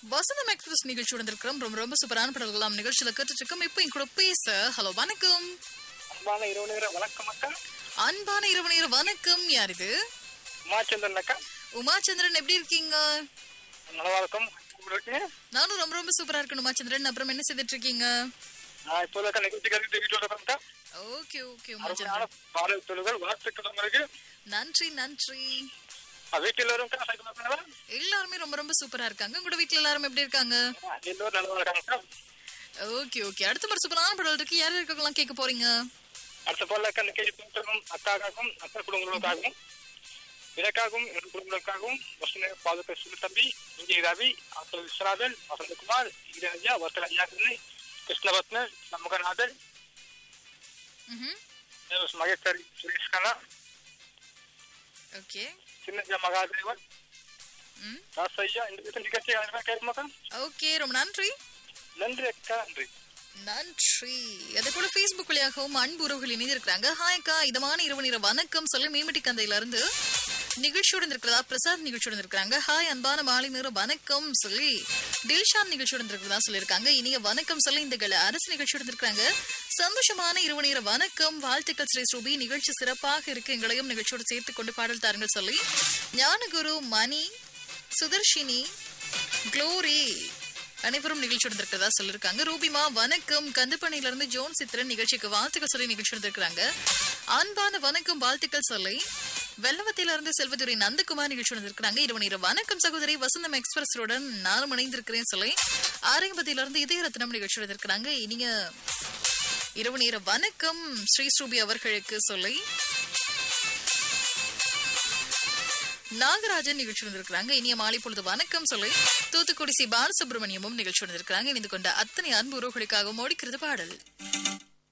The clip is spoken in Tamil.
வசந்தம் எக்ஸ்பிரஸ் நிகழ்ச்சி வந்திருக்கிறோம் ரொம்ப ரொம்ப சூப்பரான படங்களாம் நிகழ்ச்சியில கேட்டுட்டு இருக்கோம் இப்போ என் கூட பேச ஹலோ வணக்கம் அன்பான இரவு நேர வணக்கம் அக்கா அன்பான இரவு நேர வணக்கம் யார் இது உமாச்சந்திரன் அக்கா உமாச்சந்திரன் எப்படி இருக்கீங்க நல்லா இருக்கும் இருக்கீங்க நானும் ரொம்ப ரொம்ப சூப்பரா இருக்கேன் உமாச்சந்திரன் அப்புறம் என்ன செய்துட்டு இருக்கீங்க நான் இப்போ அக்கா நிகழ்ச்சிக்காக வீட்டில் இருக்கா ஓகே ஓகே அருமையான உமாச்சந்திரன் பாடல் தொழுகள் வாழ்த்துக்கள் உங்களுக்கு நன்றி நன்றி வீட்டில் வரும் சைக்கிள் எல்லாருமே ரொம்ப ரொம்ப சூப்பரா இருக்காங்க உங்களோட வீட்ல எல்லாரும் எப்படி இருக்காங்க எல்லோரும் நல்லா இருக்காங்க ஓகே ஓகே அடுத்த ஒரு சூப்பரான படம் இருக்கு யார் இருக்கலாம் கேட்க போறீங்க அடுத்த போல அக்கா நிகழ்ச்சி பேசுறதும் அக்காக்காகவும் அக்கா குடும்பங்களுக்காகவும் எனக்காகவும் என் குடும்பங்களுக்காகவும் வசன பாதுகா சிறு தம்பி இங்கே ரவி அப்துல் விஸ்வநாதன் வசந்தகுமார் ஈரஞ்சா வர்த்தன ஐயாக்கண்ணு கிருஷ்ணரத்ன சண்முகநாதன் ம்ஹும். மகேஸ்வரி சுரேஷ் கண்ணா ஓகே சின்னஜா மகாதேவன் ம் ராசையா இந்த நிகழ்ச்சி கேட்குமாக்கா ஓகே ரொம்ப நன்றி நன்றி அக்கா நன்றி நன்றி அதே போல Facebook வழியாகவும் அன்பு உறவுகள் இணைந்திருக்கிறாங்க ஹாய் அக்கா இதமான இரவு நேர வணக்கம் சொல்லி மேம்பட்டி கந்தையில இருந்து நிகழ்ச்சியுடன் இருக்கிறதா பிரசாத் நிகழ்ச்சியுடன் இருக்கிறாங்க ஹாய் அன்பான மாலை நேர வணக்கம் சொல்லி டில்ஷான் நிகழ்ச்சியுடன் இருக்கிறதா சொல்லியிருக்காங்க இனிய வணக்கம் சொல்லி இந்த கல அரசு நிகழ்ச்சியுடன் இருக்கிறாங்க சந்தோஷமான இரவு நேர வணக்கம் வாழ்த்துக்கள் ஸ்ரீ ஸ்ரூபி நிகழ்ச்சி சிறப்பாக இருக்கு எங்களையும் நிகழ்ச்சியோடு சேர்த்து கொண்டு பாடல் தாருங்கள் சொல்லி ஞானகுரு மணி சுதர்ஷினி க்ளோரி அனைவரும் நிகழ்ச்சி இருக்கிறதா சொல்லிருக்காங்க ரூபிமா வணக்கம் கந்துப்பணியில இருந்து ஜோன் சித்திரன் நிகழ்ச்சிக்கு வாழ்த்துக்கள் சொல்லி நிகழ்ச்சி இருந்திருக்காங்க அன்பான வணக்கம் வாழ்த்துக்கள் சொல்லி வெள்ளவத்தில இருந்து செல்வதுரை நந்தகுமார் நிகழ்ச்சி வந்திருக்காங்க இரவு நேரம் வணக்கம் சகோதரி வசந்தம் எக்ஸ்பிரஸுடன் நானும் இணைந்திருக்கிறேன் சொல்லி ஆரம்பத்தில இருந்து இதய ரத்னம் நிகழ்ச்சி வந்திருக்காங்க இனிய இரவு நேர வணக்கம் ஸ்ரீ ஸ்ரூபி அவர்களுக்கு சொல்லி நாகராஜன் நிகழ்ச்சி வந்திருக்கிறாங்க இனிய மாலை பொழுது வணக்கம் சொல்லி தூத்துக்குடி சி பாலசுப்ரமணியமும் நிகழ்ச்சி வந்திருக்கிறாங்க இணைந்து கொண்ட அத்தனை அன்பு உறவுகளுக்காக ஓடிக்கிறது பாடல்